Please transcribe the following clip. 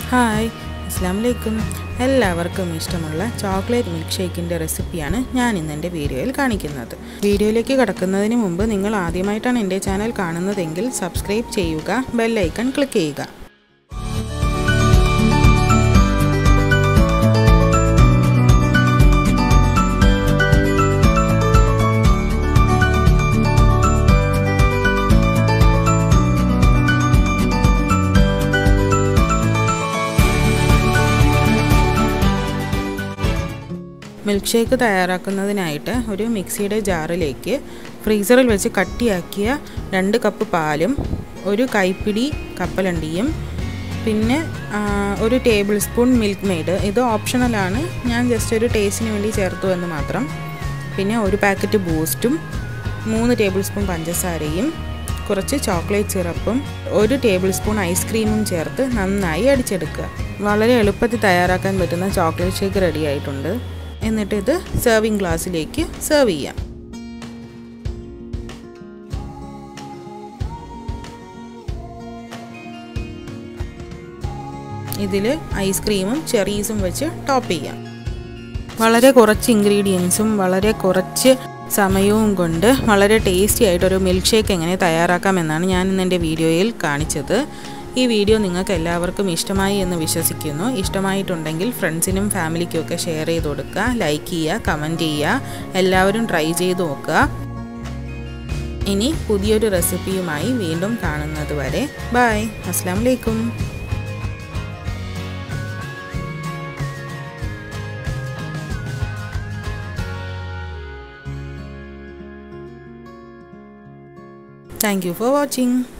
Hi അസ്സാം വലൈക്കും എല്ലാവർക്കും ഇഷ്ടമുള്ള ചോക്ലേറ്റ് മിൽക്ക് ഷേക്കിൻ്റെ റെസിപ്പിയാണ് ഞാൻ ഇന്ന് എൻ്റെ വീഡിയോയിൽ കാണിക്കുന്നത് വീഡിയോയിലേക്ക് കടക്കുന്നതിന് മുമ്പ് നിങ്ങൾ ആദ്യമായിട്ടാണ് എൻ്റെ ചാനൽ കാണുന്നതെങ്കിൽ സബ്സ്ക്രൈബ് ചെയ്യുക ബെല്ലൈക്കൺ ക്ലിക്ക് ചെയ്യുക മിൽക്ക് ഷേക്ക് തയ്യാറാക്കുന്നതിനായിട്ട് ഒരു മിക്സിയുടെ ജാറിലേക്ക് ഫ്രീസറിൽ വെച്ച് കട്ടിയാക്കിയ രണ്ട് കപ്പ് പാലും ഒരു കൈപ്പിടി കപ്പലണ്ടിയും പിന്നെ ഒരു ടേബിൾ സ്പൂൺ മിൽക്ക് മെയ്ഡ് ഇത് ഓപ്ഷണലാണ് ഞാൻ ജസ്റ്റ് ഒരു ടേസ്റ്റിന് വേണ്ടി ചേർത്തു എന്ന് മാത്രം പിന്നെ ഒരു പാക്കറ്റ് ബൂസ്റ്റും മൂന്ന് ടേബിൾ സ്പൂൺ പഞ്ചസാരയും കുറച്ച് ചോക്ലേറ്റ് സിറപ്പും ഒരു ടേബിൾ സ്പൂൺ ഐസ്ക്രീമും ചേർത്ത് നന്നായി അടിച്ചെടുക്കുക വളരെ എളുപ്പത്തിൽ തയ്യാറാക്കാൻ പറ്റുന്ന ചോക്ലേറ്റ് ഷേക്ക് റെഡി ആയിട്ടുണ്ട് എന്നിട്ട് ഇത് സെർവിങ് ഗ്ലാസ്സിലേക്ക് സെർവ് ചെയ്യാം ഇതിൽ ഐസ്ക്രീമും ചെറീസും വെച്ച് ടോപ്പ് ചെയ്യാം വളരെ കുറച്ച് ഇൻഗ്രീഡിയൻസും വളരെ കുറച്ച് സമയവും കൊണ്ട് വളരെ ടേസ്റ്റി ആയിട്ടൊരു മിൽക്ക് ഷേക്ക് എങ്ങനെ തയ്യാറാക്കാമെന്നാണ് ഞാൻ ഇന്ന് എൻ്റെ വീഡിയോയിൽ കാണിച്ചത് ഈ വീഡിയോ നിങ്ങൾക്ക് എല്ലാവർക്കും ഇഷ്ടമായി എന്ന് വിശ്വസിക്കുന്നു ഇഷ്ടമായിട്ടുണ്ടെങ്കിൽ ഫ്രണ്ട്സിനും ഫാമിലിക്കും ഒക്കെ ഷെയർ ചെയ്ത് കൊടുക്കുക ലൈക്ക് ചെയ്യുക കമൻറ്റ് ചെയ്യുക എല്ലാവരും ട്രൈ ചെയ്ത് നോക്കുക ഇനി പുതിയൊരു റെസിപ്പിയുമായി വീണ്ടും കാണുന്നത് വരെ ബായ് അസ്സാം വലൈക്കും Thank you for watching.